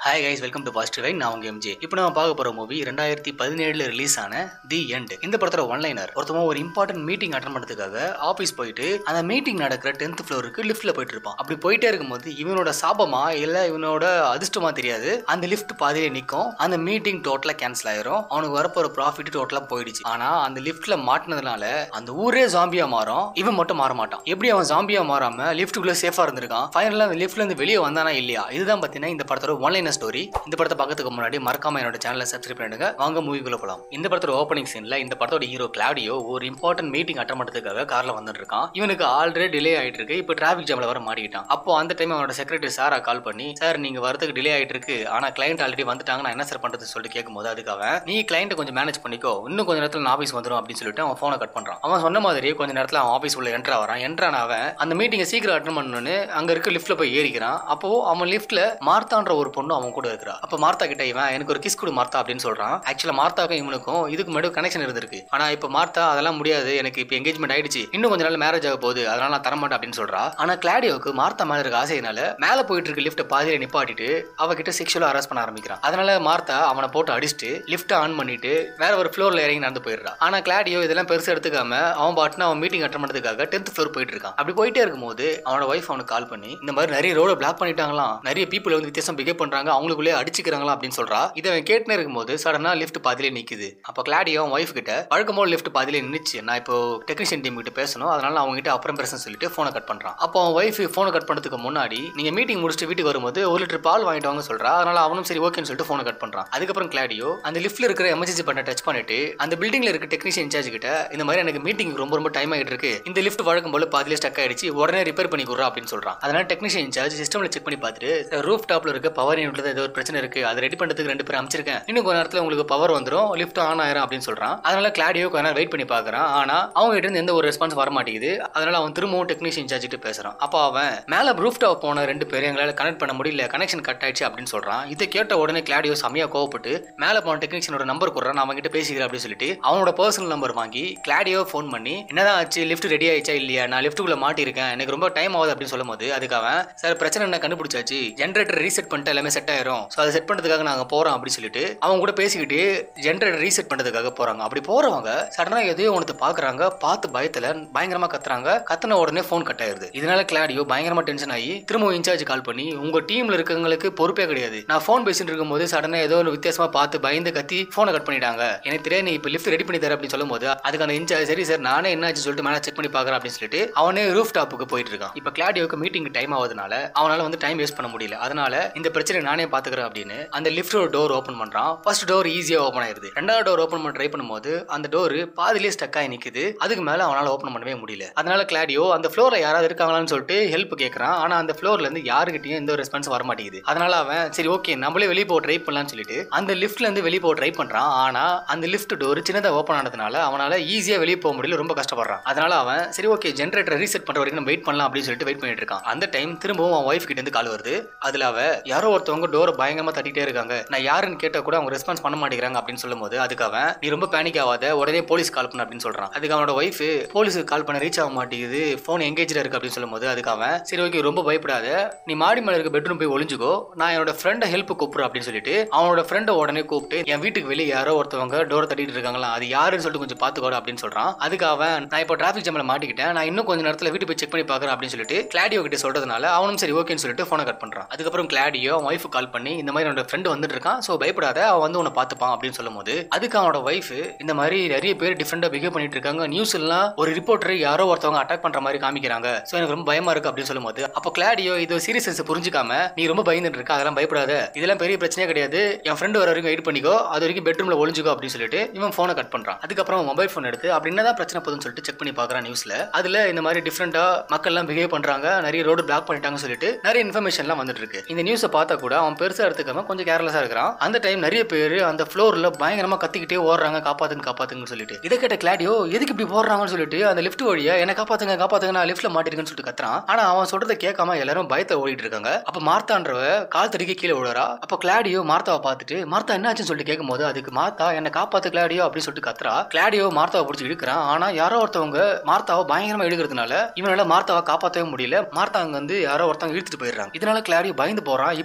hi guys welcome to positive vine நான் உங்க MJ இப்போ நம்ம பார்க்க போற மூவி ரெண்டாயிரத்தி பதினேழுல ரிலீஸ் ஆன தி எண்ட் இந்த படத்தோட ஒன்லைனர் ஒருத்தவங்க ஒரு இம்பார்ட்டன்ட் மீட்டிங் அட்டன் பண்ணுறதுக்காக ஆஃபீஸ் போயிட்டு அந்த மீட்டிங் நடக்கிற டென்த் ஃப்ளோருக்கு லிஃப்ட்ல போயிட்டு இருப்பான் அப்படி போயிட்டே இருக்கும்போது இவனோட சாபமா இல்ல இவனோட அதிர்ஷ்டமா தெரியாது அந்த லிஃப்ட் பாதியிலே நிற்கும் அந்த மீட்டிங் டோட்டலா கேன்சல் ஆயிரும் அவனுக்கு வரப்போற ப்ராஃபிட் டோட்டலா போயிடுச்சு ஆனா அந்த லிஃப்ட்ல மாட்டினதுனால அந்த ஊரே ஜாம்பியா மாறும் இவன் மட்டும் மாற மாட்டான் எப்படி அவன் ஜாம்பியா மாறாம லிஃப்ட்டுக்குள்ள சேஃபா இருந்திருக்கான் ஃபைனலா அந்த லிஃப்ட்ல இருந்து வெளியே வந்தானா இல்லையா இதுதான் பாத்தீங்கன்னா இந்த படத்தோட ஒன்லைனர் ஸ்டோரி இந்த படத்தை பார்க்கறதுக்கு முன்னாடி மறக்காம என்னோட சேனலை சப்ஸ்கிரைப் பண்ணிடுங்க வாங்க மூவிக்குள்ள போலாம் இந்த படத்தோட ஓப்பனிங் சீன்ல இந்த படத்தோட ஹீரோ கிளாடியோ ஒரு இம்பார்ட்டன்ட் மீட்டிங் அட்டன் பண்றதுக்காக கார்ல வந்துட்டு இருக்கான் இவனுக்கு ஆல்ரெடி டிலே ஆயிட்டு இருக்கு இப்போ டிராபிக் ஜாம்ல வர மாட்டிக்கிட்டான் அப்போ அந்த டைம் அவனோட செக்ரட்டரி சாரா கால் பண்ணி சார் நீங்க வரதுக்கு டிலே ஆயிட்டு இருக்கு ஆனா கிளைண்ட் ஆல்ரெடி வந்துட்டாங்க நான் என்ன சார் பண்றது சொல்லிட்டு கேட்கும்போது அதுக்காக நீ கிளைண்ட் கொஞ்சம் மேனேஜ் பண்ணிக்கோ இன்னும் கொஞ்ச நேரத்துல நான் ஆஃபீஸ் வந்துடும் அப்படின்னு சொல்லிட்டு அவன் போனை கட் பண்றான் அவன் சொன்ன மாதிரி கொஞ்ச நேரத்துல அவன் ஆஃபீஸ் உள்ள என்ட்ரா வரான் என்ட்ரான அவன் அந்த மீட்டிங்கை சீக்கிரம் அட்டன் பண்ணணும்னு அங்க இருக்க லிஃப்ட்ல போய் ஏறிக்கிறான் அப்போ அவன் லிஃப்ட்ல மார்த்தான்ற ஒரு பொண்ணு அவன் கூட இருக்கிறா அப்ப மார்த்தா கிட்ட இவன் எனக்கு ஒரு கிஸ் கொடு மார்த்தா அப்படின்னு சொல்றான் ஆக்சுவலா மார்த்தாக்கும் இவனுக்கும் இதுக்கு முன்னாடி கனெக்ஷன் இருந்திருக்கு ஆனா இப்ப மார்த்தா அதெல்லாம் முடியாது எனக்கு இப்ப எங்கேஜ்மெண்ட் ஆயிடுச்சு இன்னும் கொஞ்ச நாள் மேரேஜ் ஆக போகுது அதனால நான் தரமாட்டேன் அப்படின்னு சொல்றா ஆனா கிளாடியோக்கு மார்த்தா மேல இருக்க ஆசையினால மேல போயிட்டு இருக்க லிஃப்ட் பாதியில நிப்பாட்டிட்டு அவகிட்ட செக்ஷுவலா ஹராஸ் பண்ண ஆரம்பிக்கிறான் அதனால மார்த்தா அவனை போட்டு அடிச்சுட்டு லிஃப்ட் ஆன் பண்ணிட்டு வேற ஒரு ஃப்ளோர்ல இறங்கி நடந்து போயிடுறான் ஆனா கிளாடியோ இதெல்லாம் பெருசா எடுத்துக்காம அவன் பாட்டுன்னு அவன் மீட்டிங் அட்டன் பண்ணதுக்காக டென்த் ஃப்ளோர் போயிட்டு இருக்கான் அப்படி போயிட்டே இருக்கும்போது அவனோட ஒய்ஃப் அவனுக்கு கால் பண்ணி இந்த மாதிரி நிறைய ரோட பிளாக் பண்ணிட்டாங்களாம் நிறைய பீப்புள் வந்து வித்தியாசம் பிகேவ் பண்றாங்க அவங்களுக்குள்ளே அடிச்சுக்கிறாங்களா அப்படின்னு சொல்றா இதை அவன் கேட்டுனே இருக்கும்போது சடனா லிஃப்ட் பாதியிலே நிக்குது அப்ப கிளாடியோ அவன் ஒய்ஃப் கிட்ட வழக்கமோ லிஃப்ட் பாதியிலே நின்னுச்சு நான் இப்போ டெக்னீஷியன் டீம் கிட்ட பேசணும் அதனால அவங்க கிட்ட அப்புறம் பேச சொல்லிட்டு போனை கட் பண்றான் அப்போ அவன் ஒய்ஃப் போனை கட் பண்ணதுக்கு முன்னாடி நீங்க மீட்டிங் முடிச்சுட்டு வீட்டுக்கு வரும்போது ஒரு லிட்டர் பால் வாங்கிட்டு வாங்க சொல்றா அதனால அவனும் சரி ஓகேன்னு சொல்லிட்டு போனை கட் பண்றான் அதுக்கப்புறம் கிளாடியோ அந்த லிஃப்ட்ல இருக்கிற எமர்ஜென்சி பண்ண டச் பண்ணிட்டு அந்த பில்டிங்ல இருக்க டெக்னீஷியன் இன்சார்ஜ் கிட்ட இந்த மாதிரி எனக்கு மீட்டிங் ரொம்ப ரொம்ப டைம் ஆகிட்டு இருக்கு இந்த லிஃப்ட் வழக்கம் போல பாதியிலே ஸ்டக் ஆயிடுச்சு உடனே ரிப்பேர் பண்ணி கொடுறா அப்படின்னு சொல்றான் அதனால டெக்னீஷியன் இன்சார்ஜ் சிஸ்டம்ல செக் பண்ணி பார்த்துட்டு ரூஃப் டாப்ல இருக்க பவர் யூனிட்ல ஏதோ ஒரு பிரச்சனை இருக்கு அதை ரெடி பண்றதுக்கு ரெண்டு பேரும் அமைச்சிருக்கேன் இன்னும் கொஞ்ச நேரத்துல உங்களுக்கு பவர் வந்துரும் லிஃப்ட் ஆன் ஆயிரும் அப்படின்னு சொல்றான் அதனால கிளாடியோ கொஞ்ச நேரம் வெயிட் பண்ணி பாக்குறான் ஆனா அவங்க கிட்ட இருந்து எந்த ஒரு ரெஸ்பான்ஸ் வர மாட்டேங்குது அதனால அவன் திரும்பவும் டெக்னீஷியன் இன்சார்ஜ் கிட்ட பேசுறான் அப்போ அவன் மேல ரூஃப் டாப் போன ரெண்டு பேரும் எங்களால கனெக்ட் பண்ண முடியல கனெக்ஷன் கட் ஆயிடுச்சு அப்படின்னு சொல்றான் இதை கேட்ட உடனே கிளாடியோ செமையா கோவப்பட்டு மேல போன டெக்னீஷியனோட நம்பர் கொடுறான் நான் அவன்கிட்ட பேசிக்கிறேன் அப்படின்னு சொல்லிட்டு அவனோட பர்சனல் நம்பர் வாங்கி கிளாடியோ ஃபோன் பண்ணி என்னதான் ஆச்சு லிஃப்ட் ரெடி ஆயிடுச்சா இல்லையா நான் லிஃப்ட்டுக்குள்ள மாட்டிருக்கேன் எனக்கு ரொம்ப டைம் ஆகுது அப்படின்னு சொல்லும் போது அதுக்கு அவன் சார் பிரச்சனை என்ன கண்டுபிடிச்சாச்சு ஜென்ரேட்டர் ரீசெட் பண்ணிட்டு எல்லாமே செட் ஆயிரும் ஸோ அதை செட் பண்ணுறதுக்காக நாங்கள் போறோம் அப்படின்னு சொல்லிட்டு அவங்க கூட பேசிக்கிட்டு ஜென்ரேட்டர் ரீசெட் பண்ணுறதுக்காக போறாங்க அப்படி போறவங்க சடனா எதையோ ஒன்று பாக்குறாங்க பார்த்து பயத்துல பயங்கரமா கத்துறாங்க கத்துன உடனே ஃபோன் கட் ஆயிருது இதனால கிளாடியோ பயங்கரமா டென்ஷன் ஆகி திரும்பவும் இன்சார்ஜ் கால் பண்ணி உங்க டீம்ல இருக்கவங்களுக்கு பொறுப்பே கிடையாது நான் ஃபோன் பேசிட்டு இருக்கும்போது சடனா ஏதோ ஒரு வித்தியாசமா பார்த்து பயந்து கத்தி ஃபோனை கட் பண்ணிட்டாங்க எனக்கு தெரியாது நீ இப்போ லிஃப்ட் ரெடி பண்ணி தர அப்படின்னு சொல்லும்போது அதுக்கு அந்த இன்சார்ஜ் சரி சார் நானே என்னாச்சு சொல்லிட்டு மேலே செக் பண்ணி பார்க்குறேன் அப்படின்னு சொல்லிட்டு அவனே ரூஃப் டாப்புக்கு போயிட்டு இருக்கான் இப்போ கிளாடியோக்கு மீட்டிங் டைம் ஆகுதுனால அவனால வந்து டைம் வேஸ்ட் பண்ண முடியல அதனால இந்த பிரச்சனை நானே பாத்துக்கிறேன் அப்படின்னு அந்த லிஃப்டோட டோர் ஓப்பன் பண்றான் ஃபர்ஸ்ட் டோர் ஈஸியா ஓப்பன் ஆயிருது ரெண்டாவது டோர் ஓப்பன் பண்ண ட்ரை பண்ணும்போது அந்த டோர் பாதிலே ஸ்டக் ஆகி நிக்குது அதுக்கு மேல அவனால ஓப்பன் பண்ணவே முடியல அதனால கிளாடியோ அந்த ஃப்ளோர்ல யாராவது இருக்காங்களான்னு சொல்லிட்டு ஹெல்ப் கேட்கறான் ஆனா அந்த ஃப்ளோர்ல இருந்து யாருக்கிட்டையும் எந்த ஒரு ரெஸ்பான்ஸ் வர மாட்டேங்குது அதனால அவன் சரி ஓகே நம்மளே வெளியே போக ட்ரை பண்ணலாம்னு சொல்லிட்டு அந்த லிஃப்ட்ல இருந்து வெளியே போக ட்ரை பண்றான் ஆனா அந்த லிஃப்ட் டோர் சின்னதா ஓப்பன் ஆனதுனால அவனால ஈஸியா வெளியே போக முடியல ரொம்ப கஷ்டப்படுறான் அதனால அவன் சரி ஓகே ஜென்ரேட்டர் ரீசெட் பண்ற வரைக்கும் நம்ம வெயிட் பண்ணலாம் அப்படின்னு சொல்லிட்டு வெயிட் பண்ணிட்டு இருக்கான் அந்த டைம் திரும்பவும் அவன் ஒய்ஃப் கிட்ட இருந்து கால் வருது அதுல அவ யாரோ ஒருத்தவங்க டோரை பயங்கரமா தட்டிட்டே இருக்காங்க நான் யாருன்னு கேட்டா கூட அவங்க ரெஸ்பான்ஸ் பண்ண மாட்டேங்கிறாங்க அப்படின்னு சொல்லும்போது அதுக்கு அவன் நீ ரொம்ப பேனிக் ஆகாத உடனே போலீஸ் கால் பண்ண அப்படின்னு சொல்றான் அதுக்கு அவனோட ஒய்ஃப் போலீஸுக்கு கால் பண்ண ரீச் ஆக மாட்டேங்குது ஃபோன் எங்கேஜா இருக்கு அப்படின்னு சொல்லும்போது அதுக்கு அவன் சரி ஓகே ரொம்ப பயப்படாத நீ மாடி மேல இருக்க பெட்ரூம் போய் ஒளிஞ்சுக்கோ நான் என்னோட ஃப்ரெண்டை ஹெல்ப் கூப்பிடுறேன் அப்படின்னு சொல்லிட்டு அவனோட ஃப்ரெண்டை உடனே கூப்பிட்டு என் வீட்டுக்கு வெளியே யாரோ ஒருத்தவங்க டோர் தட்டிட்டு இருக்காங்களா அது யாருன்னு சொல்லிட்டு கொஞ்சம் பாத்துக்கோட அப்படின்னு சொல்றான் அதுக்கு அவன் நான் இப்போ டிராஃபிக் ஜாம்ல மாட்டிக்கிட்டேன் நான் இன்னும் கொஞ்ச நேரத்துல வீட்டு போய் செக் பண்ணி பாக்குறேன் அப்படின்னு சொல்லிட்டு கிளாடியோ கிட்ட சொல்றதுனால அவனும் சரி ஓகேன்னு சொல்லிட்டு போனை கட் பண்றான் அதுக்கப்புறம் கிளாடியோ அவன் ஒய்ஃப் கால் பண்ணி இந்த மாதிரி என்னோட ஃப்ரெண்ட் வந்துட்டு இருக்கான் ஸோ பயப்படாத அவன் வந்து உன்னை பார்த்துப்பான் அப்படின்னு சொல்லும்போது அதுக்கு அவனோட ஒய்ஃப் இந்த மாதிரி நிறைய பேர் டிஃப்ரெண்டா பிஹேவ் பண்ணிட்டு இருக்காங்க நியூஸ் எல்லாம் ஒரு ரிப்போர்ட்டர் யாரோ ஒருத்தவங்க அட்டாக் பண்ற மாதிரி காமிக்கிறாங்க ஸோ எனக்கு ரொம்ப பயமா இருக்கு அப்படின்னு சொல்லும்போது அப்போ கிளாடியோ இது சீரியஸ் புரிஞ்சுக்காம நீ ரொம்ப பயந்துட்டு இருக்க அதெல்லாம் பயப்படாத இதெல்லாம் பெரிய பிரச்சனையே கிடையாது என் ஃப்ரெண்டு வர வரைக்கும் வெயிட் பண்ணிக்கோ அது வரைக்கும் பெட்ரூம்ல ஒளிஞ்சுக்கோ அப்படின்னு சொல்லிட்டு இவன் போனை கட் பண்றான் அதுக்கப்புறம் மொபைல் ஃபோன் எடுத்து அப்படி என்னதான் பிரச்சனை போகுதுன்னு சொல்லிட்டு செக் பண்ணி பார்க்கறான் நியூஸ்ல அதுல இந்த மாதிரி டிஃப்ரெண்டா மக்கள் எல்லாம் பிஹேவ் பண்றாங்க நிறைய ரோடு பிளாக் பண்ணிட்டாங்கன்னு சொல்லிட்டு நிறைய இன்ஃபர்மேஷன்லாம் வந்துட்டு இருக்கு இந்த நியூஸை பார்த்தா கூட அவன் பெருசா எடுத்துக்காம கொஞ்சம் கேர்லெஸ்ஸா இருக்கிறான் அந்த டைம் நிறைய பேர் அந்த ஃப்ளோர்ல பயங்கரமா கத்திக்கிட்டே ஓடுறாங்க காப்பாத்துங்க காப்பாத்துங்கன்னு சொல்லிட்டு இதை கேட்ட கிளாடியோ எதுக்கு இப்படி போடுறாங்கன்னு சொல்லிட்டு அந்த லிஃப்ட் வழியா என்ன காப்பாத்துங்க காப்பாத்துங்க நான் லிஃப்ட்ல மாட்டிருக்கேன்னு சொல்லிட்டு கத்துறான் ஆனா அவன் சொல்றதை கேட்காம எல்லாரும் பயத்தை ஓடிட்டு இருக்காங்க அப்ப மார்த்தான்றவ கால் தடிக்க கீழே விழுறா அப்ப கிளாடியோ மார்த்தாவை பார்த்துட்டு மார்த்தா என்னாச்சுன்னு சொல்லிட்டு கேட்கும்போது அதுக்கு மார்த்தா என்ன காப்பாத்து கிளாடியோ அப்படின்னு சொல்லிட்டு கத்துறா கிளாடியோ மார்த்தாவை பிடிச்சி இழுக்கிறான் ஆனா யாரோ ஒருத்தவங்க மார்த்தாவை பயங்கரமா இழுக்கிறதுனால இவனால மார்த்தாவை காப்பாற்றவே முடியல மார்த்தா அங்க வந்து யாரோ ஒருத்தவங்க இழுத்துட்டு போயிடுறாங்க இதனால கிளாடியோ பயந்து போறான் இப்பதான் அவனுக்கு வந்து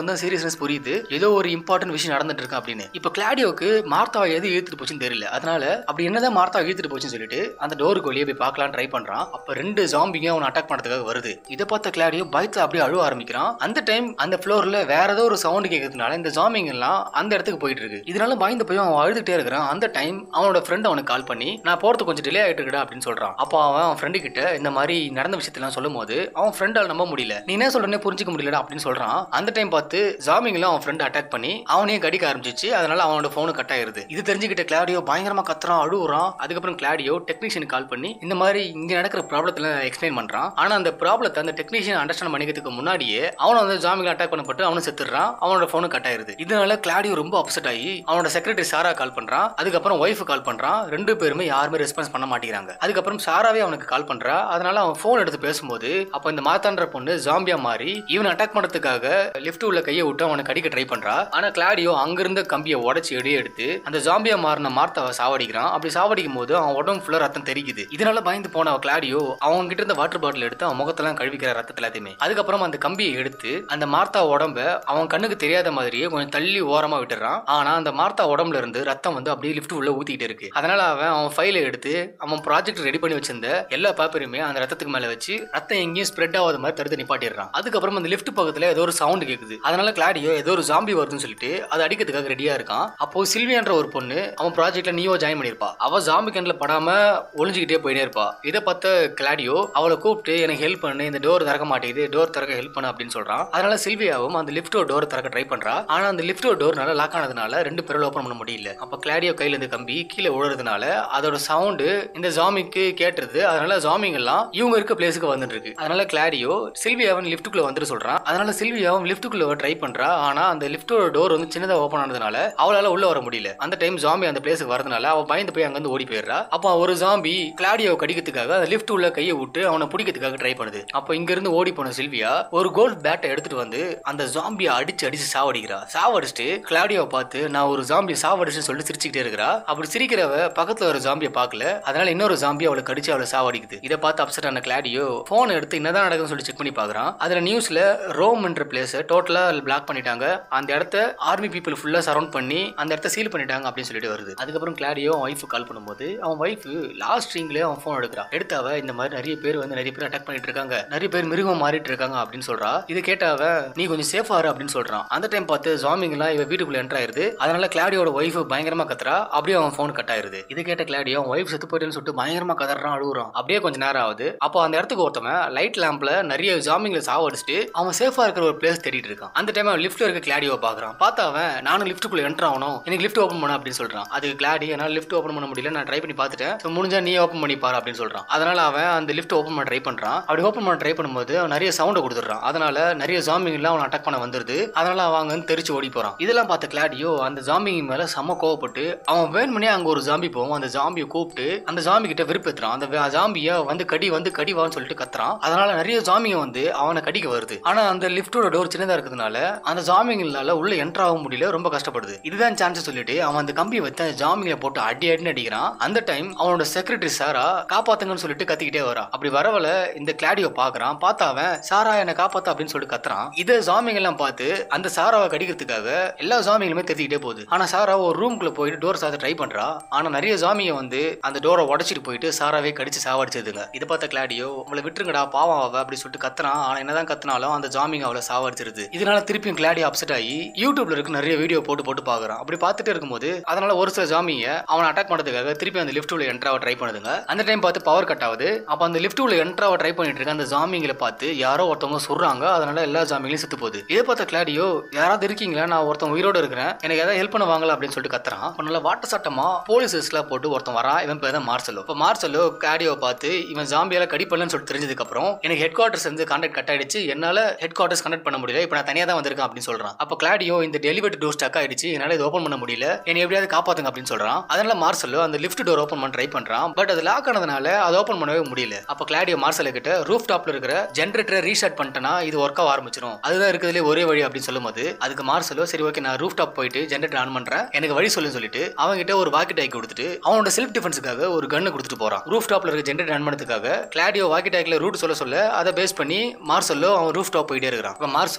வந்து சீரியஸ்னஸ் புரியுது ஏதோ ஒரு இம்பார்ட்டன்ட் விஷயம் நடந்துட்டு இருக்கு அப்படின்னு இப்போ கிளாடியோக்கு மார்த்தாவை எது இழுத்துட்டு போச்சுன்னு தெரியல அதனால அப்படி என்னதான் மார்த்தாவை இழுத்துட்டு போச்சுன்னு சொல்லிட்டு அந்த டோருக்கு வெளியே போய் பார்க்கலாம் ட்ரை பண்றான் அப்ப ரெண்டு ஜாம்பிங்க அவனை அட்டாக் பண்றதுக்காக வருது இதை பார்த்த கிளாடியோ பயத்துல அப்படியே அழுவ ஆரம்பிக்கிறான் அந்த டைம் அந்த ஃப்ளோர்ல வேற ஏதோ ஒரு சவுண்ட் கேட்கறதுனால இந்த ஜாம்பிங் எல்லாம் அந்த இடத்துக்கு போயிட்டு இருக்கு இதனால பயந்து போய் அவன் அழுதுட்டே இருக்கிறான் அந்த டைம் அவனோட ஃப்ரெண்ட் அவனுக்கு கால் பண்ணி நான் போறது கொஞ்சம் டிலே ஆயிட்டு இருக்கடா அப்படின்னு சொல்றான் அப்போ அவன் அவன் ஃப்ரெண்டு கிட்ட இந்த மாதிரி நடந்த விஷயத்தெல்லாம் சொல்லும் போது அவன் ஃப்ரெண்டால் நம்ப முடியல நீ என்ன சொல்றேன்னு புரிஞ்சுக்க முடியலடா அப்படின்னு சொல்றான் அந்த டைம் பார்த்து ஜாமிங்லாம் அவன் ஃப்ரெண்ட் அட்டாக் பண்ணி அவனையும் கடிக்க ஆரம்பிச்சிச்சு அதனால அவனோட போனு கட் ஆயிருது இது தெரிஞ்சுக்கிட்ட கிளாடியோ பயங்கரமா கத்துறான் அழுவுறான் அதுக்கப்புறம் கிளாடியோ டெக்னீஷியன் கால் பண்ணி இந்த மாதிரி இங்க நடக்கிற ப்ராப்ளத்துல எக்ஸ்பிளைன் பண்றான் ஆனா அந்த ப்ராப்ளத்தை அந்த டெக்னீஷியன் அண்டர்ஸ்டாண்ட் பண்ணிக்கிறதுக்கு முன்னாடியே அவன் வந்து ஜாமிங் அட்டாக் பண்ணப்பட்டு அவனும் செத்துறான் அவனோட போனு கட் ஆயிருது இதனால கிளாடியோ ரொம்ப அப்செட் ஆகி அவனோட செக்ரட்டரி சாரா கால் பண்றான் அதுக்கப்புறம் ஒய்ஃப் கால் பண்றான் ரெண்டு பேருமே யாருமே ரெஸ்பான்ஸ் பண்ண மாட்டேங்கிறாங்க அதுக்கப்புறம் சாராவே அவனுக்கு கால் பண்றா அதனால அவன் போன் எடுத்து பேசும்போது அப்ப இந்த மாத்தான்ற பொண்ணு ஜாம்பியா மாறி இவன் அட்டாக் பண்றதுக்காக லிஃப்ட் உள்ள கையை விட்டு அவனை கடிக்க ட்ரை பண்றா ஆனா கிளாடியோ அங்கிருந்த கம்பியை உடைச்சு எடியே எடுத்து அந்த ஜாம்பியா மாறின மார்த்தாவை சாவடிக்கிறான் அப்படி சாவடிக்கும் போது அவன் உடம்பு ஃபுல்லா ரத்தம் தெரிக்குது இதனால பயந்து போன அவ கிளாடியோ அவங்க கிட்ட இருந்த வாட்டர் பாட்டில் எடுத்து அவன் முகத்தெல்லாம் கழுவிக்கிற ரத்தத்தை எல்லாத்தையுமே அதுக்கப்புறம் அந்த கம்பியை எடுத்து அந்த மார்த்தா உடம்ப அவன் கண்ணுக்கு தெரியாத மாதிரியே கொஞ்சம் தள்ளி ஓரமா விட்டுறான் ஆனா அந்த மார்த்தா உடம்புல இருந்து ரத்தம் வந்து அப்படியே லிஃப்ட் உள்ள ஊத்திக்கிட்டு இருக்கு அதனால அவன் அவன் ஃபைலை எடுத்து அவன் ப்ராஜெக்ட் ரெடி பண்ணி வச்சிருந்த எல்லா பேப்பரையுமே அந்த ரத்தத்துக்கு மேல வச்சு ரத்தம் எங்கேயும் ஸ்ப்ரெட் ஆகாத மாதிரி தடுத்து நிப்பாட்டிடுறான் அதுக்கப்புறம் அந்த லிஃப்ட் பக்கத்துல ஏதோ ஒரு சவுண்ட் கேக்குது அதனால கிளாடியோ ஏதோ ஒரு ஜாம்பி வருதுன்னு சொல்லிட்டு அதை அடிக்கிறதுக்காக ரெடியா இருக்கான் அப்போ சில்வியான்ற ஒரு பொண்ணு அவன் ப்ராஜெக்ட்ல நீயோ ஜாயின் பண்ணிருப்பா அவ ஜாம்பி கண்ணில் படாம ஒளிஞ்சுக்கிட்டே போயிட்டே இருப்பா இதை பார்த்த கிளாடியோ அவளை கூப்பிட்டு எனக்கு ஹெல்ப் பண்ணு இந்த டோர் திறக்க மாட்டேங்குது டோர் திறக்க ஹெல்ப் பண்ணு அப்படின்னு சொல்றான் அதனால சில்வியாவும் அந்த லிஃப்டோ டோர் திறக்க ட்ரை பண்றா ஆனா அந்த லிஃப்டோ டோர் நல்லா லாக் ஆனதுனால ரெண்டு பேரும் ஓப்பன் பண்ண முடியல அப்ப கிளாடியோ கையில இருந்து கம்பி கீழே விழுறதுனால அதோட சவுண்டு இந்த ஜாமிக்கு கேட்டுருது அதனால ஜாமிங் எல்லாம் இவங்க இருக்க பிளேஸுக்கு வந்துட்டு இருக்கு அதனால கிளாடியோ சில்வியாவன் லிஃப்ட்டுக்குள்ள வந்துட்டு சொல்றான் அதனால சில்வியாவும் லிஃப்ட்டுக்குள்ள ட்ரை பண்றா ஆனா அந்த லிஃப்டோட டோர் வந்து சின்னதா ஓப்பன் ஆனதுனால அவளால உள்ள வர முடியல அந்த டைம் ஜாம்பி அந்த பிளேஸுக்கு வரதுனால அவ பயந்து போய் அங்கிருந்து ஓடி போயிடுறா அப்போ ஒரு ஜாம்பி கிளாடியோ கடிக்கிறதுக்காக அந்த லிஃப்ட் உள்ள கையை விட்டு அவனை பிடிக்கிறதுக்காக ட்ரை பண்ணுது அப்போ இங்க இருந்து ஓடி போன சில்வியா ஒரு கோல்ட் பேட்டை எடுத்துட்டு வந்து அந்த ஜாம்பியை அடிச்சு அடிச்சு சாவடிக்கிறா சாவடிச்சுட்டு கிளாடியோவை பார்த்து நான் ஒரு ஜாம்பியை சாவடிச்சுன்னு சொல்லிட்டு சிரிச்சுக்கிட்டே இருக்கிறா அப்படி சிரிக்கிறவ பக்கத்துல ஒரு ஜாம்பியை பார்க்கல அதனால இன்னொரு ஜாம்பி அவளை கடிச்சு அவளை சாவடிக்குது இதை பார்த்து அப்செட் ஆன கிளாடியோ போன் எடுத்து என்னதான் நடக்குதுன்னு சொல்லி செக் பண்ணி பார்க்கறான் அதுல நியூஸ்ல ரோம் என்ற பிளேஸ் டோட்டலா பிளாக் பண்ணிட்டாங்க அந்த இடத்த ஆர்மி பீப்புள் ஃபுல்லா சரௌண்ட் பண்ணி அந்த இடத்த சீல் பண்ணிட்டாங்க அப்படின்னு சொல்லிட்டு வருது அதுக்கப்புறம் கிளாடியோ அவன் ஒய்ஃபு கால் பண்ணும்போது அவன் ஒய்ஃப் லாஸ்ட் ரிங்லேயே அவன் ஃபோன் எடுக்கிறான் எடுத்தாவ இந்த மாதிரி நிறைய பேர் வந்து நிறைய பேர் அட்டாக் பண்ணிட்டு இருக்காங்க நிறைய பேர் மிருகம் மாறிட்டு இருக்காங்க அப்படின்னு சொல்றா இது கேட்டாவ நீ கொஞ்சம் சேஃபா இரு அப்படின்னு சொல்றான் அந்த டைம் பார்த்து ஜாமிங் எல்லாம் இவ வீட்டுக்குள்ள என்டர் ஆயிருது அதனால கிளாடியோட ஒய்ஃப் பயங்கரமா கத்துறா அப்படியே அவன் ஃபோன் கட் ஆயிருது இது கேட்ட கிளாடியோ அவன் ஒய்ஃப் செத்து போயிட்டுன்னு சொல்லிட்டு பயங்கரமா கதறான் அழுகுறான் அப்படியே கொஞ்சம் நேரம் ஆகுது அப்போ அந்த இடத்துக்கு ஒருத்தவன் லைட் லேம்ப்ல நிறைய ஜாமிங்ல சாவடிச்சுட்டு அவன் சேஃபா இருக்கிற ஒரு பிளேஸ் தேடிட்டு இருக்கான் அந்த டைம் அவன் லிஃப்ட்ல இருக்க கிளாடியோ பாக்குறான் பார்த்தா அவன் நானும் லிஃப்ட்டுக்குள்ள என்டர் ஆகணும் எனக்கு லிஃப்ட் ஓப்பன் பண்ண அப்படின்னு சொல்றான் அதுக்கு கிளாடி என்னால லிஃப்ட் ஓப்பன் பண்ண முடியல நான் ட்ரை பண்ணி பார்த்துட்டேன் So, முடிஞ்சா நீ ஓப்பன் பண்ணி பாரு அப்படின்னு சொல்றான் அதனால அவன் அந்த லிஃப்ட் ஓப்பன் பண்ண ட்ரை பண்றான் அப்படி ஓப்பன் பண்ண ட்ரை பண்ணும்போது அவன் நிறைய சவுண்டை கொடுத்துட்றான் அதனால நிறைய ஜாம்பிங் எல்லாம் அவன் அட்டாக் பண்ண வந்துருது அதனால அவன் அங்க இருந்து தெரிச்சு ஓடி போறான் இதெல்லாம் பார்த்த கிளாடியோ அந்த ஜாம்பிங் மேல செம்ம கோவப்பட்டு அவன் வேணுமனே அங்க ஒரு ஜாம்பி போவோம் அந்த ஜாம்பியை கூப்பிட்டு அந்த ஜாம்பி கிட்ட விருப்பத்துறான் அந்த வே- ஜாம்பியை வந்து கடி வந்து கடிவான்னு சொல்லிட்டு கத்துறான் அதனால நிறைய ஜாம்பிங்க வந்து அவனை கடிக்க வருது ஆனா அந்த லிஃப்டோட டோர் சின்னதா இருக்கிறதுனால அந்த ஜாம்பிங்களால உள்ள என்டர் ஆக முடியல ரொம்ப கஷ்டப்படுது இதுதான் சான்ஸ் சொல்லிட்டு அவன் அந்த கம்பியை வச்சு அந்த ஜாம்பிங்களை போட்டு அடி அடின்னு அடிக்கிறான் அந்த டைம் அவனோட செக்ரட்டரி சாரா காப்பாத்துங்கன்னு சொல்லிட்டு கத்திக்கிட்டே வரா அப்படி வரவல இந்த கிளாடியோ பாக்குறான் பார்த்தா அவன் சாரா என்னை காப்பாத்த அப்படின்னு சொல்லிட்டு கத்துறான் இதை ஜாமிங் எல்லாம் பார்த்து அந்த சாராவை கடிக்கிறதுக்காக எல்லா ஜாமிங்களுமே தெரிஞ்சுக்கிட்டே போகுது ஆனா சாரா ஒரு ரூம்குள்ள போயிட்டு டோர் சாத்த ட்ரை பண்றா ஆனா நிறைய ஜாமிங்க வந்து அந்த டோரை உடைச்சிட்டு போயிட்டு சாராவே கடிச்சு சாவடிச்சதுங்க இதை பார்த்த கிளாடியோ உங்களை விட்டுருங்கடா பாவம் அவ அப்படி சொல்லிட்டு கத்துறான் ஆனா என்னதான் கத்துனாலும் அந்த ஜாமிங் அவளை சாவடிச்சிருது இதனால திருப்பியும் கிளாடியோ அப்செட் ஆகி யூடியூப்ல இருக்க நிறைய வீடியோ போட்டு போட்டு பாக்குறான் அப்படி பார்த்துட்டு இருக்கும்போது அதனால ஒரு சில ஜாமிங்க அவனை அட்டாக் பண்றதுக்காக திருப்பி அந்த லிஃப்ட் உள்ள என்ட்ராவை ட்ரை பண்ணுதுங்க அந்த டைம் பார்த்து பவர் கட் ஆகுது அப்ப அந்த லிஃப்ட் உள்ள என்ட்ராவை ட்ரை பண்ணிட்டு இருக்க அந்த ஜாமிங்களை பார்த்து யாரோ ஒருத்தவங்க சொல்றாங்க அதனால எல்லா ஜாமிங்களையும் செத்து போகுது இதை பார்த்த கிளாடியோ யாராவது இருக்கீங்களா நான் ஒருத்தன் உயிரோட இருக்கிறேன் எனக்கு ஏதாவது ஹெல்ப் பண்ண வாங்கல அப்படின்னு சொல்லிட்டு கத்துறான் அப்ப நல்ல வாட்ட சட்டமா போலீஸஸ்லாம் போட்டு ஒருத்தன் வரான் இவன் பேர் தான் மார்சலோ இப்போ மார்சலோ கிளாடியோ பார்த்து இவன் ஜாம்பியால கடி பண்ணலன்னு சொல்லிட்டு தெரிஞ்சதுக்கு அப்புறம் எனக்கு ஹெட் குவார்டர்ஸ் வந்து கான்டாக்ட் கட் ஆயிடுச்சு என்னால ஹெட் குவார்டர்ஸ் கனெக்ட் பண்ண முடியல இப்போ நான் தனியா தான் வந்திருக்கேன் அப்படின்னு சொல்றான் அப்போ கிளாடியோ இந்த டெலிவரி டோர் ஸ்டக் ஆயிடுச்சு என்னால இது ஓப்பன் பண்ண முடியல என்னை எப்படியாவது காப்பாத்துங்க அப்படின்னு சொல்றான் அதனால மார்சலோ அந்த லிஃப்ட் டோர் ஓப்பன் பண்ண ட்ரை பண்றான் பட் அது லாக் ஆனதுனால அதை ஓப்பன் பண்ணவே முடியல அப்போ கிளாடியோ மார்சலோ கிட்ட ரூஃப் டாப்ல இருக்கிற ஜென்ரேட்டரை ரீஸ்டார்ட் பண்ணிட்டேன்னா இது ஒர்க் ஆக ஆரம்பிச்சிடும் அதுதான் இருக்கிறதுலே ஒரே வழி அப்படின்னு சொல்லும்போது அதுக்கு மார்சலோ சரி ஓகே நான் ரூஃப் டாப் போயிட்டு ஜென்ரேட்டர் ஆன் பண்றேன் எனக்கு வழி சொல்லுன்னு சொல்லிட்டு அவங்க கிட்ட ஒரு வாக்கி டாக்கி கொடுத்துட்டு அவனோட செல்ஃப் டிஃபென்ஸுக்காக ஒரு கன்னு கொடுத்துட்டு போறான் ரூஃப் டாப்ல இருக்க ஜென்ரேட்டர் ஆன் பண்ணதுக்காக கிளாடியோ வாக்கி டாக்கில ரூட் சொல்ல சொல்ல அதை பேஸ் பண்ணி மார்சல்லோ அவன் ரூஃப் டாப் போயிட்டே இருக்கிறான் இப்போ மார்சல்லோ அந்த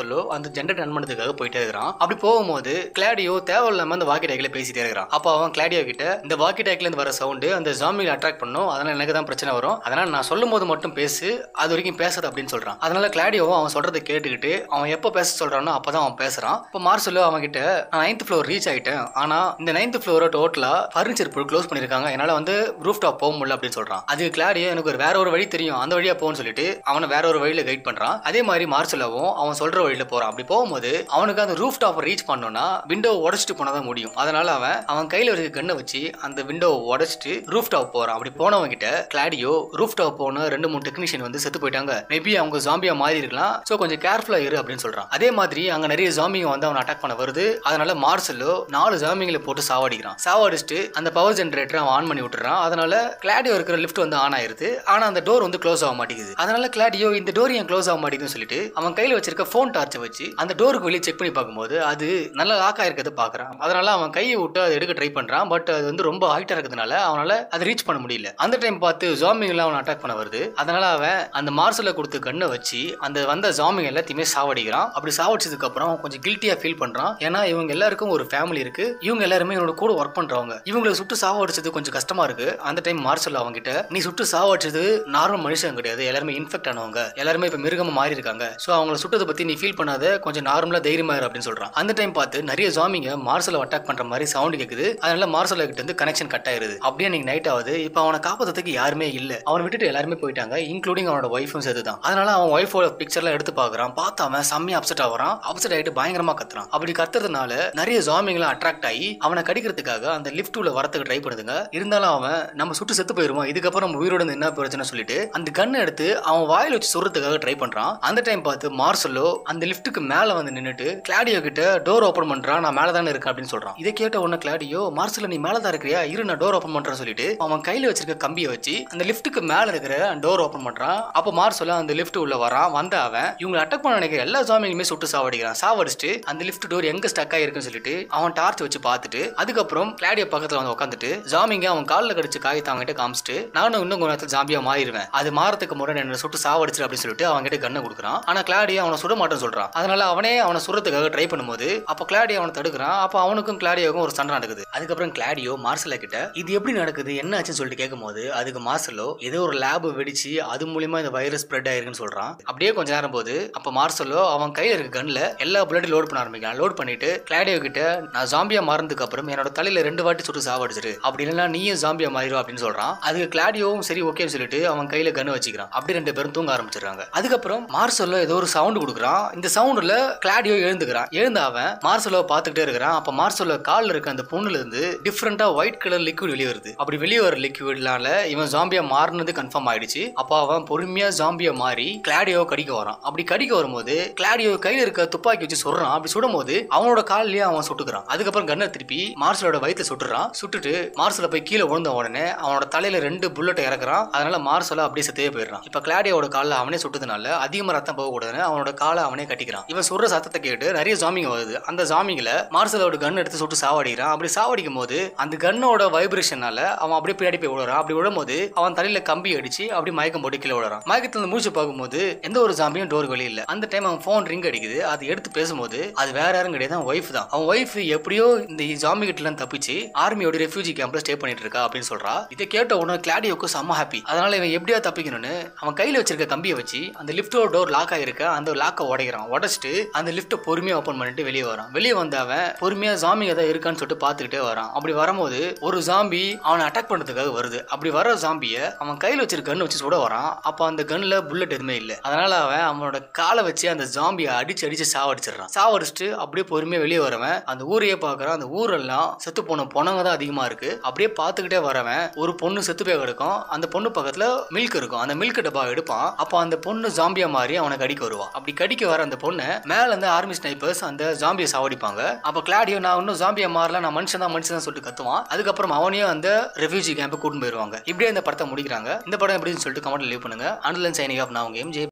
வந்து ஜென்ரேட் ரன் பண்ணதுக்காக போயிட்டே இருக்கிறான் அப்படி போகும்போது கிளாடியோ தேவையில்லாம அந்த வாக்கி டேக்கில் பேசிட்டே இருக்கிறான் அப்போ அவன் கிளாடியோ கிட்ட இந்த வாக்கி டேக்ல இருந்து வர சவுண்டு அந்த ஜாமியை அட்ராக்ட் பண்ணும் அதனால எனக்கு தான் பிரச்சனை வரும் அதனால நான் சொல்லும் போது மட்டும் பேசு அது வரைக்கும் பேசாது அப்படின்னு சொல்றான் அதனால கிளாடியோவும் அவன் சொல்றதை கேட்டுக்கிட்டு அவன் எப்போ பேச சொல்றானோ அப்பதான் அவன் பேசுறான் இப்போ மார்சலோ அவன் கிட்ட நான் நைன்த் ஃப்ளோர் ரீச் ஆயிட்டேன் ஆனா இந்த நைன்த் ஃப்ளோரை டோட்டலா ஃபர்னிச்சர் போட்டு க்ளோஸ் பண்ணிருக்காங்க என்னால வந்து ரூஃப் டாப் போக முடியல அப்படின்னு சொல்றான் அது கிளாடியோ எனக்கு ஒரு வேற ஒரு வழி தெரியும் அந்த வழியா போன்னு சொல்லிட்டு அவனை வேற ஒரு வழியில கைட் பண்றான் அதே மாதிரி மார்சலோவும் அவன் சொல்ற வழியில போறான் அப்படி போகும்போது அவனுக்கு அந்த ரூஃப் டாப் ரீச் பண்ணோம்னா விண்டோ உடச்சிட்டு போனாதான் முடியும் அதனால அவன் அவன் கையில இருக்க கண்ணை வச்சு அந்த விண்டோவை உடச்சிட்டு ரூஃப் டாப் போறான் அப்படி போனவங்க கிட்ட கிளாடியோ ரூஃப் டாப் போன ரெண்டு மூணு டெக்னீஷியன் வந்து செத்து போயிட்டாங்க மேபி அவங்க ஜாம்பியா மாறி இருக்கலாம் சோ கொஞ்சம் கேர்ஃபுல்லா இரு அப்படின்னு சொல்றான் அதே மாதிரி அங்க நிறைய ஜாம்பிங்க வந்து அவன் அட்டாக் பண்ண வருது அதனால மார்சலோ நாலு ஜாம்பிங்களை போட்டு சாவடிக்கிறான் சாவடிச்சுட்டு அந்த பவர் ஜென்ரேட்டர் அவன் ஆன் பண்ணி விட்டுறான் அதனால கிளாடியோ இருக்கிற லிஃப்ட் வந்து ஆன் ஆயிருது ஆனா அந்த டோர் வந்து க்ளோஸ் ஆக மாட்டேங்குது அதனால கிளாடியோ இந்த டோர் ஏன் க்ளோஸ் ஆக மாட்டேங்குதுன்னு சொல்லிட்டு அவன் கையில வச்சிருக்க ஃபோன் டார்ச்சை வச்சு அந்த டோருக்கு வெளியே செக் பண்ணி பார்க்கும்போது அது நல்ல லாக் ஆயிருக்கிறத பாக்குறான் அதனால அவன் கையை விட்டு அதை எடுக்க ட்ரை பண்றான் பட் அது வந்து ரொம்ப ஹைட்டா இருக்கிறதுனால அவனால அதை ரீச் பண்ண முடியல அந்த டைம் பார்த்து ஜாமிங்ல அவன் அட்டாக் பண்ண வருது அதனால அவன் அந்த மார்சல கொடுத்த கண்ணை வச்சு அந்த வந்த ஜாமிங் எல்லாத்தையுமே சாவடிக்கிறான் அப்படி சாவடிச்சதுக்கு அப்புறம் அவன் கொஞ்சம் கில்ட்டியா ஃபீல் பண்றான் ஏன்னா இவங்க எல்லாருக்கும் ஒரு ஃபேமிலி இருக்கு இவங்க எல்லாருமே இவனோட கூட ஒர்க் பண்றவங்க இவங்களை சுட்டு சாவடிச்சது கொஞ்சம் கஷ்டமா இருக்கு அந்த டைம் மார்சல் அவங்க கிட்ட நீ சுட்டு சாவடிச்சது நார்மல் மனுஷன் கிடையாது எல்லாருமே இன்ஃபெக்ட் ஆனவங்க எல்லாருமே இப்ப மிருகமா மாறி இருக்காங்க சோ அவங்கள சுட்டதை பத்தி நீ ஃபீல் பண்ணாத கொஞ்சம் நார்மலா தைரியமா இரு அப்படின்னு சொல்றான் அந்த டைம் பார்த்து நிறைய ஜாமிங்க மார்சலை அட்டாக் பண்ற மாதிரி சவுண்ட் கேக்குது அதனால மார்சல கிட்ட இருந்து கனெக்ஷன் கட் ஆயிருது அப்படியே நீங்க நைட் ஆகுது இப்போ அவனை காப்பாத்துறதுக்கு யாருமே இல்ல அவனை விட்டுட்டு எல்லாருமே போயிட்டாங்க இன்க்ளூடிங் அவனோட ஒய்ஃபும் சேர்த்து தான் அதனால அவன் ஒய்ஃபோட பிக்சர்லாம் எடுத்து பாக்குறான் பார்த்து அவன் செம்மையா அப்செட் ஆகுறான் அப்செட் ஆயிட்டு பயங்கரமா கத்துறான் அப்படி கத்துறதுனால நிறைய ஜாமிங்கெல்லாம் அட்ராக்ட் ஆகி அவனை கடிக்கிறதுக்காக அந்த லிஃப்ட் உள்ள வரத்துக்கு ட்ரை பண்ணுதுங்க இருந்தாலும் அவன் நம்ம சுட்டு செத்து போயிருவான் இதுக்கப்புறம் நம்ம உயிரோட இருந்து என்ன பிரச்சனை சொல்லிட்டு அந்த கன் எடுத்து அவன் வாயில வச்சு சொல்றதுக்காக ட்ரை பண்றான் அந்த டைம் பார்த்து மார்சலோ அந்த லிஃப்ட்டுக்கு மேல வந்து நின்னுட்டு கிளாடியோ கிட்ட டோர் ஓபன் பண்றான் நான் மேல தானே இருக்கேன் அப்படின்னு சொல்றான் இதை கேட்ட உடனே கிளாடியோ மார்சல நீ மேல தான் இருக்கிறியா இரு நான் டோர் ஓபன் பண்றேன்னு சொல்லிட்டு அவன் கையில வச்சிருக்க கம்பியை வச்சு அந்த லிஃப்ட்டுக்கு மேல இருக்கிற டோர் ஓபன் பண்றான் அப்ப மார்சல அந்த லிஃப்ட் உள்ள வரான் வந்த அவன் இவங்க அட்டாக் பண்ண நினைக்கிற எல்லா ஜாமிங்களுமே சுட்டு சாவடிக்கிறான் சாவடிச்சுட்டு அந்த லிஃப்ட் டோர் எங்க ஸ்டக் ஆயிருக்குன்னு சொல்லிட்டு அவன் டார்ச் வச்சு பார்த்துட்டு அதுக்கப்புறம் கிளாடியோ பக்கத்துல வந்து உட்காந்துட்டு ஜாமிங்க அவன் காலில் கடிச்சு காயத்தை அவங்ககிட்ட காமிச்சிட்டு நானும் இன்னும் கொஞ்ச நேரத்தில் ஜாம்பியா மாறிடுவேன் அது மாறதுக்கு முறை என்ன சுட்டு சாவடிச்சிரு அப்படின்னு சொல்லிட்டு அவன்கிட்ட கண்ணை கொடுக்குறான் ஆனா கிளாடியோ அவனை சுட மாட்டேன்னு சொல்றான் அதனால அவனே அவனை சுடுறதுக்காக ட்ரை பண்ணும்போது அப்போ கிளாடியோ அவனை தடுக்கிறான் அப்போ அவனுக்கும் கிளாடியோக்கும் ஒரு சண்டை நடக்குது அதுக்கப்புறம் கிளாடியோ மார்சல கிட்ட இது எப்படி நடக்குது என்ன ஆச்சுன்னு சொல்லிட்டு கேட்கும்போது அதுக்கு மார்சலோ ஏதோ ஒரு லேப் வெடிச்சு அது மூலியமா இந்த வைரஸ் ஸ்ப்ரெட் ஆயிருக்குன்னு சொல்றான் அப்படியே கொஞ்ச நேரம் போது அப்ப மார்சலோ அவன் கையில இருக்க கன்ல எல்லா புல்லட்டையும் லோட் பண்ண ஆரம்பிக்கிறான் லோட் பண்ணிட்டு கிளாடியோ கிட்ட நான் ஜாம்பியா மாறினதுக்கு அப்புறம் என்னோட தலையில ரெண்டு வாட்டி சுட்டு சாவடிச்சிரு அப்படி இல்லைன்னா நீயும் ஜாம்பியா மாறிடும் அப்படின்னு சொல்றான் அதுக்கு கிளாடியோவும் சரி ஓகேன்னு சொல்லிட்டு அவன் கையில கன்னு வச்சுக்கிறான் அப்படி ரெண்டு பேரும் தூங்க ஆரம்பிச்சிடுறாங்க அதுக்கப்புறம் மார்சலோ ஏதோ ஒரு சவுண்ட் கொடுக்குறான் இந்த சவுண்ட்ல கிளாடியோ எழுந்துக்கிறான் எழுந்த அவன் மார்சலோ பார்த்துக்கிட்டே இருக்கிறான் அப்ப மார்சலோ கால்ல இருக்க அந்த பொண்ணுல இருந்து டிஃப்ரெண்டா ஒயிட் கலர் லிக்விட் வெளியே வருது அப்படி வெளியே வர லிக்விட்னால இவன் ஜாம்பியா மாறினது கன்ஃபார்ம் ஆயிடுச்சு அப்ப அவன் பொறுமையா ஜாம்பியா மாறி கிளாடியோ கடிக்க வரான் அப்படி கடிக்க வரும்போது கிளாடியோ கையில இருக்க துப்பாக்கி வச்சு சுடுறான் அப்படி சுடும்போது அவனோட கால்லயே அவன் சுட்டுக்கிறான் அதுக்கப்புறம் கன்னை திருப்பி மார்சலோட வயித்தை சுட்டுறான் சுட்டுட்டு மார்சல போய் கீழே விழுந்த உடனே அவனோட தலையில ரெண்டு புல்லட்டை இறக்குறான் அதனால மார்சல அப்படியே செத்தே போயிடுறான் இப்ப கிளாடியோட காலில் அவனே சுட்டதுனால அதிகமா ரத்தம் போகக்கூடாதுன்னு அவனோட காலை அவனே கட்டிக்கிறான் இவன் சொல்ற சத்தத்தை கேட்டு நிறைய ஜாமிங்க வருது அந்த ஜாமிங்கள மார்சலோட கன் எடுத்து சுட்டு சாவடிக்கிறான் அப்படி சாவடிக்கும் போது அந்த கன்னோட வைப்ரேஷனால அவன் அப்படியே பின்னாடி போய் விழுறான் அப்படி விழும்போது அவன் தலையில கம்பி அடிச்சு அப்படி மயக்கம் போட்டு கீழே விழுறான் மயக்கத்துல இருந்து மூச்சு பார்க்கும்போது எந்த ஒரு ஜாம்பியும் டோர் வெளியே இல்ல அந்த டைம் அவன் ஃபோன் ரிங் அடிக்குது அது எடுத்து பேசும்போது அது வேற யாரும் கிடையாது அவன் ஒய்ஃப் தான் அவன் ஒய்ஃப் எப்படியோ இந்த ஜாம்பி கிட்ட எல்லாம் தப்பிச்சு ஆர்மியோட ரெஃப்யூஜி கேம்ப்ல ஸ்டே பண்ணிட்டு இருக்கா அப்படின்னு சொல்றா இதை கேட்ட உடனே கிளாடியோக்கு செம்ம ஹாப்பி அதனால இவன் எப்படியா தப்பிக்கணும்னு அவன் கையில வச்சிருக்க கம்பியை வச்சு அந்த லிஃப்டோட டோர் லாக் ஆகிருக்க அந்த லாக்கை உடைக்கிறான் உடைச்சிட்டு அந்த லிஃப்ட்டை பொறுமையா ஓப்பன் பண்ணிட்டு வெளியே வரான் வெளியே வந்த அவன் பொறுமையா ஜாம்பி ஏதாவது இருக்கான்னு சொல்லிட்டு பார்த்துக்கிட்டே வரான் அப்படி வரும்போது ஒரு ஜாம்பி அவனை அட்டாக் பண்றதுக்காக வருது அப்படி வர ஜாம்பிய அவன் கையில வச்சிருக்க கன் வச்சு சுட வரான் அப்ப அந்த கன்ல புல்லட் எதுவுமே இல்ல அதனால அவன் அவனோட காலை வச்சு அந்த ஜாம்பியை அடிச்சு அடிச்சு சாவடிச்சிடுறான் சாவடிச்சுட்டு அப்படியே பொறுமையா வெளியே வரவன் அந்த ஊரையே பாக்குறான் அந்த ஊரெல்லாம் செத்து போன பொணங்க தான் அதிகமா இருக்கு அப்படியே பார்த்துக்கிட்டே வரவன் ஒரு பொண்ணு செத்து போய் கிடக்கும் அந்த பொண்ணு பக்கத்துல மில்க் இருக்கும் அந்த மில்க் டப்பா எடுப்பான் அப்போ அந்த பொண்ணு ஜாம்பியா மாறி அவனை கடிக்க வருவான் அப்படி கடிக்க வர அந்த பொண்ணை மேல இருந்து ஆர்மி ஸ்னைப்பர்ஸ் அந்த ஜாம்பியை சாவடிப்பாங்க அப்ப கிளாடியோ நான் இன்னும் ஜாம்பியா மாறல நான் மனுஷன் தான் மனுஷன் தான் சொல்லிட்டு கத்துவான் அதுக்கப்புறம் அவனையும் அந்த ரெஃப்யூஜி கேம்ப் கூட்டிட்டு போயிருவாங்க இப்படியே இந்த படத்தை முடிக்கிறாங்க இந்த படம் எப்படின்னு சொல்லிட்டு கமெண்ட்ல லீவ் பண்ணுங்க அண்டலன் சைனிங் ஆஃப் நான் உங்க எம்ஜே